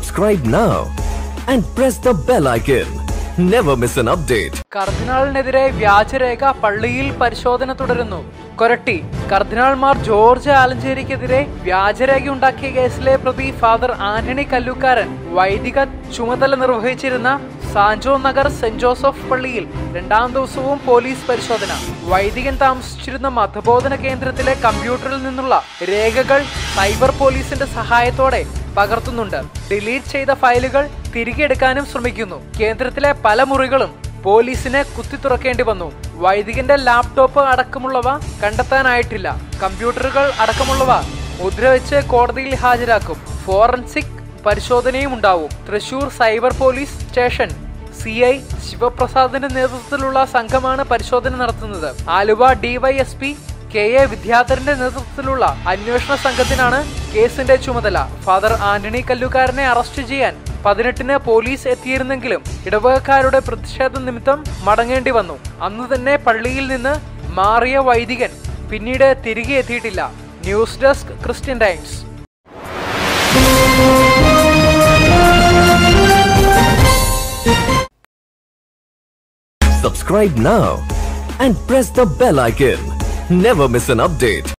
Subscribe now and press the bell icon. Never miss an update. കർദിനാളിനെതിരെ വ്യാജരേഖ പള്ളിയിൽ പരിശോധന തുടരുന്നു കൊരട്ടി കർദിനാൾമാർ ജോർജ് ആലഞ്ചേരിക്കെതിരെ വ്യാജരേഖ ഉണ്ടാക്കിയ കേസിലെ പ്രതി ഫാദർ ആന്റണി കല്ലൂക്കാരൻ വൈദിക ചുമതല നിർവഹിച്ചിരുന്ന സാഞ്ചോ നഗർ സെന്റ് ജോസഫ് പള്ളിയിൽ രണ്ടാം ദിവസവും പോലീസ് പരിശോധന വൈദികൻ താമസിച്ചിരുന്ന മതബോധന കേന്ദ്രത്തിലെ കമ്പ്യൂട്ടറിൽ നിന്നുള്ള രേഖകൾ സൈബർ പോലീസിന്റെ സഹായത്തോടെ പകർത്തുന്നുണ്ട് ഡിലീറ്റ് ചെയ്ത ഫയലുകൾ തിരികെ എടുക്കാനും ശ്രമിക്കുന്നു കേന്ദ്രത്തിലെ പല മുറികളും പോലീസിനെ കുത്തി തുറക്കേണ്ടി വന്നു വൈദികന്റെ ലാപ്ടോപ്പ് അടക്കമുള്ളവ കണ്ടെത്താനായിട്ടില്ല കമ്പ്യൂട്ടറുകൾ അടക്കമുള്ളവ മുദ്രവെച്ച് കോടതിയിൽ ഹാജരാക്കും ഫോറൻസിക് പരിശോധനയും ഉണ്ടാവും Thrissur cyber police station C I ശിവപ്രസാദിന്റെ നേതൃത്വത്തിലുള്ള സംഘമാണ് പരിശോധന നടത്തുന്നത് ആലുവ ഡിവൈഎസ്പി കെ എ വിദ്യാധരന്റെ നേതൃത്വത്തിലുള്ള അന്വേഷണ സംഘത്തിനാണ് കേസിന്റെ ചുമതല ഫാദർ ആന്റണി കല്ലുകാരനെ അറസ്റ്റ് ചെയ്യാൻ പതിനെട്ടിന് പോലീസ് എത്തിയിരുന്നെങ്കിലും ഇടവകക്കാരുടെ പ്രതിഷേധ നിമിത്തം മടങ്ങേണ്ടി വന്നു അന്ന് തന്നെ പള്ളിയിൽ നിന്ന് മാറിയ വൈദികൻ പിന്നീട് തിരികെ എത്തിയിട്ടില്ല news desk Christian Times Subscribe now and press the bell icon. Never miss an update.